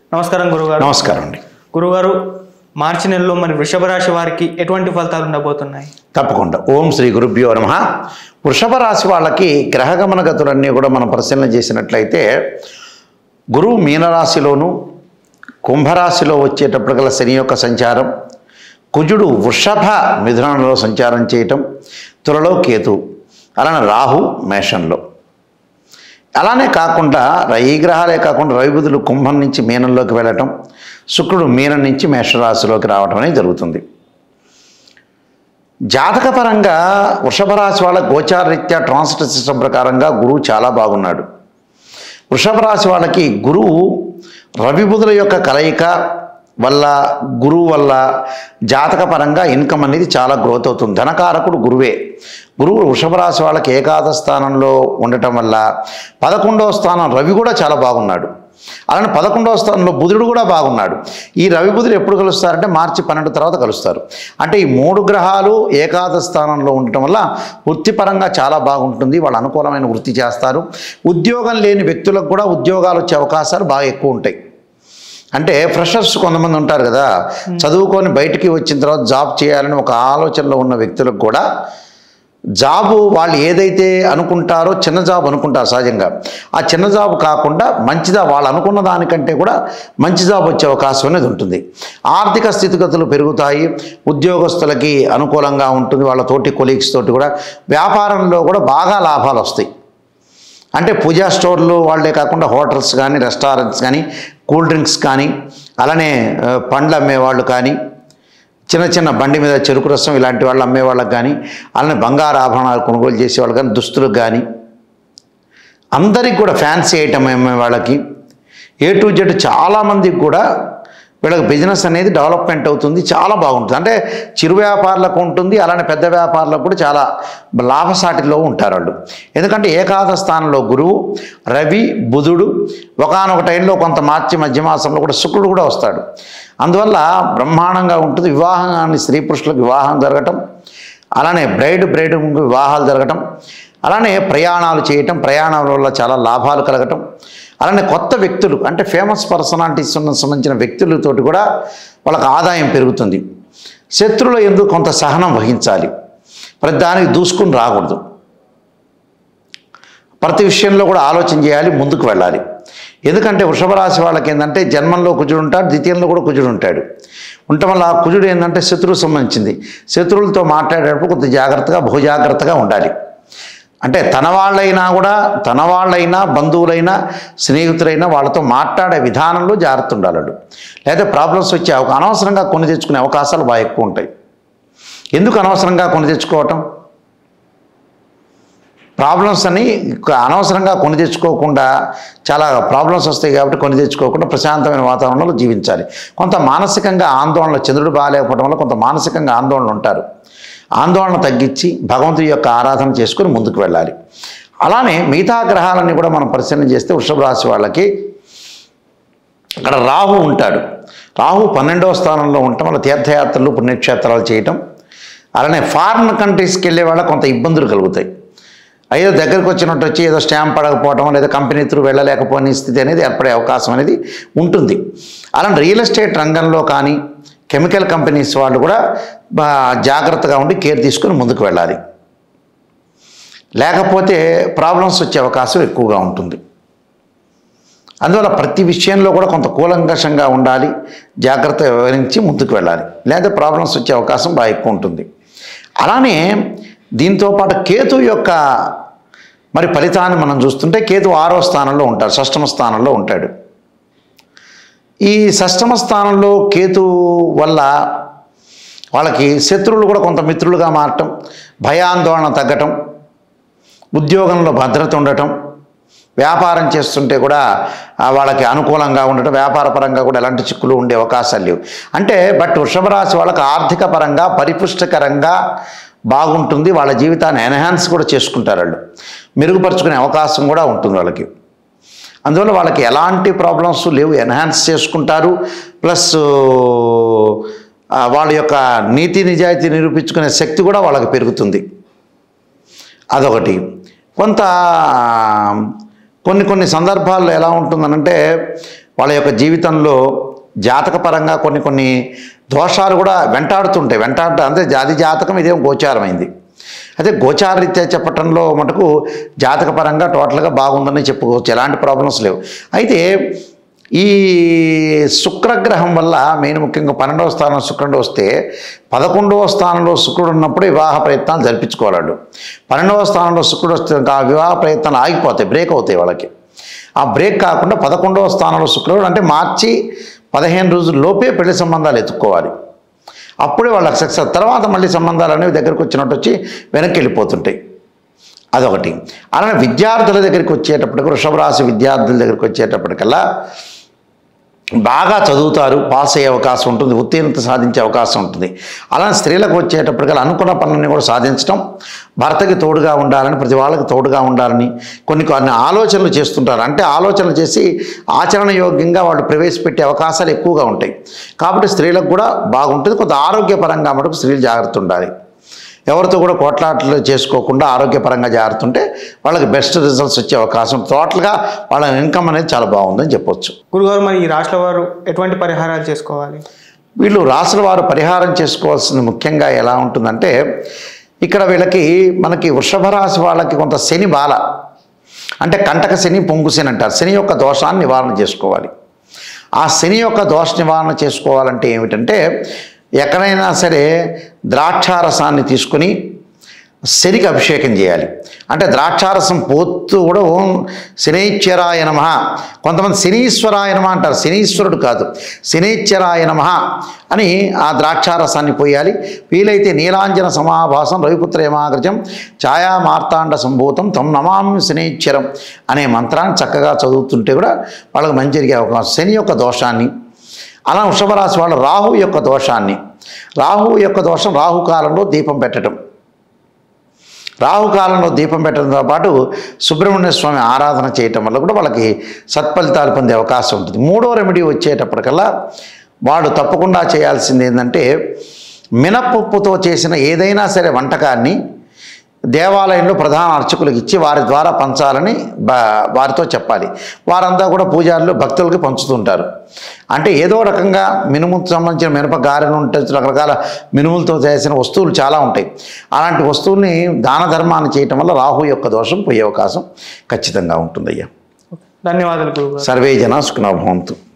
నమస్కారం గురుగారు నమస్కారం అండి గురుగారు మార్చి నెలలో మరి వృషభ రాశి వారికి ఎటువంటి ఫలితాలు ఉండబోతున్నాయి తప్పకుండా ఓం శ్రీ గురుభ్యో నమ వృషభ రాశి వాళ్ళకి గ్రహగమన గతులన్నీ కూడా మనం పరిశీలన చేసినట్లయితే గురువు మీనరాశిలోను కుంభరాశిలో వచ్చేటప్పటికల్లా శని యొక్క సంచారం కుజుడు వృషభ మిథునంలో సంచారం చేయటం తులలో కేతు అలానే రాహు మేషంలో అలానే కాకుండా ర- ఈ గ్రహాలే కాకుండా రవిబుధులు కుంభం నుంచి మీనంలోకి వెళ్ళటం శుక్రుడు మీనం నుంచి మేషరాశిలోకి రావటం అనేది జరుగుతుంది జాతకపరంగా వృషభ రాశి వాళ్ళ గోచార రీత్యా ట్రాన్సిట్ సిస్టమ్ ప్రకారంగా గురువు చాలా బాగున్నాడు వృషభ రాశి వాళ్ళకి గురువు రవి బుధుల యొక్క కలయిక వల్ల గురువు వల్ల జాతకపరంగా ఇన్కమ్ అనేది చాలా గ్రోత్ అవుతుంది ధనకారకుడు గురువే గురువు వృషభ రాశి వాళ్ళకి ఏకాదశ స్థానంలో ఉండటం వల్ల పదకొండవ స్థానం రవి కూడా చాలా బాగున్నాడు అలానే పదకొండవ స్థానంలో బుధుడు కూడా బాగున్నాడు ఈ రవి బుధుడు ఎప్పుడు కలుస్తారంటే మార్చి పన్నెండు తర్వాత కలుస్తారు అంటే ఈ మూడు గ్రహాలు ఏకాదశ స్థానంలో ఉండటం వల్ల వృత్తిపరంగా చాలా బాగుంటుంది వాళ్ళు అనుకూలమైన వృత్తి చేస్తారు ఉద్యోగం లేని వ్యక్తులకు కూడా ఉద్యోగాలు వచ్చే అవకాశాలు బాగా ఎక్కువ ఉంటాయి అంటే ఫ్రెషర్స్ కొంతమంది ఉంటారు కదా చదువుకొని బయటికి వచ్చిన తర్వాత జాబ్ చేయాలని ఒక ఆలోచనలో ఉన్న వ్యక్తులకు కూడా జాబు వాళ్ళు ఏదైతే అనుకుంటారో చిన్న జాబ్ అనుకుంటారు సహజంగా ఆ చిన్న జాబ్ కాకుండా మంచిదా వాళ్ళు అనుకున్న దానికంటే కూడా మంచి జాబ్ వచ్చే అవకాశం అనేది ఉంటుంది ఆర్థిక స్థితిగతులు పెరుగుతాయి ఉద్యోగస్తులకి అనుకూలంగా ఉంటుంది వాళ్ళ తోటి కొలీగ్స్ తోటి కూడా వ్యాపారంలో కూడా బాగా లాభాలు వస్తాయి అంటే పూజా స్టోర్లు వాళ్ళే కాకుండా హోటల్స్ కానీ రెస్టారెంట్స్ కానీ కూల్ డ్రింక్స్ కానీ అలానే ఆ, పండ్లు అమ్మేవాళ్ళు కానీ చిన్న చిన్న బండి మీద చెరుకు రసం ఇలాంటి వాళ్ళు అమ్మేవాళ్ళకి కానీ అలానే బంగారు ఆభరణాలు కొనుగోలు చేసేవాళ్ళు కానీ దుస్తులకు కానీ అందరికి కూడా ఫ్యాన్సీ ఐటమ్ అమ్మే వాళ్ళకి ఏ టు జెడ్ చాలామందికి కూడా వీళ్ళకి బిజినెస్ అనేది డెవలప్మెంట్ అవుతుంది చాలా బాగుంటుంది అంటే చిరు వ్యాపారులకు ఉంటుంది అలానే పెద్ద వ్యాపారులకు కూడా చాలా లాభసాటిలో ఉంటారు వాళ్ళు ఎందుకంటే ఏకాదశ స్థానంలో గురువు రవి బుధుడు ఒకనొక టైంలో కొంత మార్చి మధ్యమాసంలో కూడా శుక్రుడు కూడా వస్తాడు అందువల్ల బ్రహ్మాండంగా ఉంటుంది వివాహాన్ని స్త్రీ పురుషులకు వివాహం జరగటం అలానే బ్రైడ్ బ్రైడ్ వివాహాలు జరగటం అలానే ప్రయాణాలు చేయటం ప్రయాణాల వల్ల చాలా లాభాలు కలగటం అలానే కొత్త వ్యక్తులు అంటే ఫేమస్ పర్సనాలిటీస్ ఉన్న సంబంధించిన వ్యక్తులతోటి కూడా వాళ్ళకి ఆదాయం పెరుగుతుంది శత్రువుల ఎందుకు కొంత సహనం వహించాలి ప్రతి దానికి దూసుకుని రాకూడదు ప్రతి విషయంలో కూడా ఆలోచన చేయాలి ముందుకు వెళ్ళాలి ఎందుకంటే వృషభ రాశి వాళ్ళకి ఏంటంటే జన్మంలో కుజుడు ఉంటాడు ద్వితీయంలో కూడా కుజుడు ఉంటాడు ఉండటం వల్ల ఆ కుజుడు ఏంటంటే శత్రువు సంబంధించింది శత్రువులతో మాట్లాడేటప్పుడు కొంత జాగ్రత్తగా బహుజాగ్రత్తగా ఉండాలి అంటే తన వాళ్ళైనా కూడా తన వాళ్ళైనా బంధువులైనా స్నేహితులైనా వాళ్ళతో మాట్లాడే విధానంలో జాగ్రత్త ఉండాలి వాడు. లేదా ప్రాబ్లమ్స్ వచ్చే అవకా- అనవసరంగా కొని తెచ్చుకునే అవకాశాలు బాగా ఎక్కువ ఉంటాయి ఎందుకు అనవసరంగా కొని తెచ్చుకోవటం ప్రాబ్లమ్స్ అని అనవసరంగా కొని తెచ్చుకోకుండా చాలా ప్రాబ్లమ్స్ వస్తాయి కాబట్టి కొని తెచ్చుకోకుండా ప్రశాంతమైన వాతావరణంలో జీవించాలి కొంత మానసికంగా ఆందోళన చంద్రుడు బాగాలేకపోవడం వల్ల కొంత మానసికంగా ఆందోళన ఉంటారు ఆందోళన తగ్గించి భగవంతుడి యొక్క ఆరాధన చేసుకొని ముందుకు వెళ్ళాలి అలానే మిగతా గ్రహాలన్నీ కూడా మనం పరిశీలన చేస్తే వృషభ రాశి వాళ్ళకి అక్కడ రాహు ఉంటాడు రాహు పన్నెండవ స్థానంలో ఉండటం వల్ల తీర్థయాత్రలు పుణ్యక్షేత్రాలు చేయటం అలానే ఫారిన్ కంట్రీస్కి వెళ్ళే వాళ్ళ కొంత ఇబ్బందులు కలుగుతాయి అయ్యో దగ్గరికి వచ్చినట్టు వచ్చి ఏదో స్టాంప్ పడకపోవడం లేదా కంపెనీ త్రూ వెళ్ళలేకపోయిన స్థితి అనేది ఏర్పడే అవకాశం అనేది ఉంటుంది అలానే రియల్ ఎస్టేట్ రంగంలో కానీ కెమికల్ కంపెనీస్ వాళ్ళు కూడా బా జాగ్రత్తగా ఉండి కేర్ తీసుకొని ముందుకు వెళ్ళాలి లేకపోతే ప్రాబ్లమ్స్ వచ్చే అవకాశం ఎక్కువగా ఉంటుంది అందువల్ల ప్రతి విషయంలో కూడా కొంత కూలంకషంగా ఉండాలి జాగ్రత్త వివరించి ముందుకు వెళ్ళాలి లేదా ప్రాబ్లమ్స్ వచ్చే అవకాశం బాగా ఎక్కువ ఉంటుంది అలానే దీంతో పాటు కేతు యొక్క మరి ఫలితాన్ని మనం చూస్తుంటే కేతు ఆరో స్థానంలో ఉంటాడు షష్టమ స్థానంలో ఉంటాడు ఈ షష్టమ స్థానంలో కేతు వల్ల వాళ్ళకి శత్రువులు కూడా కొంత మిత్రులుగా మారటం భయాందోళన తగ్గటం ఉద్యోగంలో భద్రత ఉండటం వ్యాపారం చేస్తుంటే కూడా ఆ, వాళ్ళకి అనుకూలంగా ఉండటం వ్యాపార పరంగా కూడా ఎలాంటి చిక్కులు ఉండే అవకాశాలు లేవు అంటే బట్ వృషభ రాశి వాళ్ళకి ఆర్థిక పరంగా పరిపుష్టకరంగా బాగుంటుంది వాళ్ళ జీవితాన్ని ఎన్హాన్స్ కూడా చేసుకుంటారు వాళ్ళు మెరుగుపరుచుకునే అవకాశం కూడా ఉంటుంది వాళ్ళకి అందువల్ల వాళ్ళకి ఎలాంటి ప్రాబ్లమ్స్ లేవు ఎన్హాన్స్ చేసుకుంటారు ప్లస్ ఆ, వాళ్ళ యొక్క నీతి నిజాయితీ నిరూపించుకునే శక్తి కూడా వాళ్ళకి పెరుగుతుంది అదొకటి కొంత కొన్ని కొన్ని సందర్భాల్లో ఎలా ఉంటుందనంటే వాళ్ళ యొక్క జీవితంలో జాతకపరంగా కొన్ని కొన్ని దోషాలు కూడా వెంటాడుతుంటాయి వెంటాడటం అంటే అది జాతకం ఇదేం గోచారమైంది అయితే గోచారరీత్యా చెప్పటంలో మటుకు జాతకపరంగా టోటల్గా బాగుందని చెప్పుకోవచ్చు ఎలాంటి ప్రాబ్లమ్స్ లేవు అయితే ఈ శుక్రగ్రహం వల్ల మెయిన్ ముఖ్యంగా పన్నెండవ స్థానం శుక్రుడు వస్తే పదకొండవ స్థానంలో శుక్రుడు ఉన్నప్పుడు వివాహ ప్రయత్నాలు జరిపించుకోవాలండు పన్నెండవ స్థానంలో శుక్రుడు వస్తే ఇంకా ఆ వివాహ ప్రయత్నాలు ఆగిపోతాయి బ్రేక్ అవుతాయి వాళ్ళకి ఆ బ్రేక్ కాకుండా పదకొండవ స్థానంలో శుక్రుడు అంటే మార్చి పదిహేను రోజుల లోపే పెళ్లి సంబంధాలు ఎత్తుక్కోవాలి అప్పుడే వాళ్ళకి సక్సెస్ తర్వాత మళ్ళీ సంబంధాలు అనేవి దగ్గరికి వచ్చినట్టు వచ్చి వెనక్కి వెళ్ళిపోతుంటాయి అదొకటి అలానే విద్యార్థుల దగ్గరికి వచ్చేటప్పటికి వృషభ రాశి విద్యార్థుల దగ్గరికి వచ్చేటప్పటికల్లా బాగా చదువుతారు పాస్ అయ్యే అవకాశం ఉంటుంది ఉత్తీర్ణత సాధించే అవకాశం ఉంటుంది అలానే స్త్రీలకు వచ్చేటప్పటికల్లా అనుకున్న పనులన్నీ కూడా సాధించడం భర్తకి తోడుగా ఉండాలని ప్రతి వాళ్ళకి తోడుగా ఉండాలని కొన్ని కొన్ని ఆలోచనలు చేస్తుంటారు అంటే ఆలోచనలు చేసి ఆచరణ యోగ్యంగా వాళ్ళు ప్రవేశపెట్టే అవకాశాలు ఎక్కువగా ఉంటాయి కాబట్టి స్త్రీలకు కూడా బాగుంటుంది కొంత ఆరోగ్యపరంగా మటుకు స్త్రీలు జాగ్రత్త ఉండాలి ఎవరితో కూడా కోట్లాట్లు చేసుకోకుండా ఆరోగ్యపరంగా జాగ్రత్త ఉంటే వాళ్ళకి బెస్ట్ రిజల్ట్స్ వచ్చే అవకాశం టోటల్గా వాళ్ళ ఇన్కమ్ అనేది చాలా బాగుందని చెప్పొచ్చు గురుగారు మరి ఈ రాశుల వారు ఎటువంటి పరిహారాలు చేసుకోవాలి వీళ్ళు రాసుల వారు పరిహారం చేసుకోవాల్సింది ముఖ్యంగా ఎలా ఉంటుందంటే ఇక్కడ వీళ్ళకి మనకి వృషభ రాశి వాళ్ళకి కొంత శని బాల అంటే కంటక శని పొంగు శని అంటారు శని యొక్క దోషాన్ని నివారణ చేసుకోవాలి ఆ శని యొక్క దోష నివారణ చేసుకోవాలంటే ఏమిటంటే ఎక్కడైనా సరే ద్రాక్షారసాన్ని తీసుకుని శనికి అభిషేకం చేయాలి అంటే ద్రాక్షారసం పోతూ కూడా ఓం శనైశ్వరాయ నమ కొంతమంది శనీశ్వరాయ నమ అంటారు శనీశ్వరుడు కాదు శనైశ్వరాయ నమ అని ఆ ద్రాక్షారసాన్ని పోయాలి వీలైతే నీలాంజన సమాభాసం రవిపుత్ర యమాగ్రజం ఛాయా మార్తాండ సంభూతం తం నమామి శనైశ్వరం అనే మంత్రాన్ని చక్కగా చదువుతుంటే కూడా వాళ్ళకి మంచి జరిగే అవకాశం శని యొక్క దోషాన్ని అలా వృషభ రాశి వాళ్ళ రాహు యొక్క దోషాన్ని రాహు యొక్క దోషం రాహుకాలంలో దీపం పెట్టడం రాహుకాలంలో దీపం పెట్టడంతో పాటు సుబ్రహ్మణ్య స్వామి ఆరాధన చేయటం వల్ల కూడా వాళ్ళకి సత్ఫలితాలు పొందే అవకాశం ఉంటుంది మూడో రెమెడీ వచ్చేటప్పటికల్లా వాడు తప్పకుండా చేయాల్సింది ఏంటంటే మినపప్పుతో చేసిన ఏదైనా సరే వంటకాన్ని దేవాలయంలో ప్రధాన అర్చకులకు ఇచ్చి వారి ద్వారా పంచాలని బా వారితో చెప్పాలి వారంతా కూడా పూజారులు భక్తులకి పంచుతుంటారు అంటే ఏదో రకంగా మినుముకు సంబంధించిన మినప గారెను ఉంటుంది రకరకాల మినుములతో చేసిన వస్తువులు చాలా ఉంటాయి అలాంటి వస్తువుల్ని దాన ధర్మాన్ని చేయటం వల్ల రాహు యొక్క దోషం పోయే అవకాశం ఖచ్చితంగా ఉంటుందయ్యా ధన్యవాదాలు గురుగారు సర్వే జన సుఖనభవంతు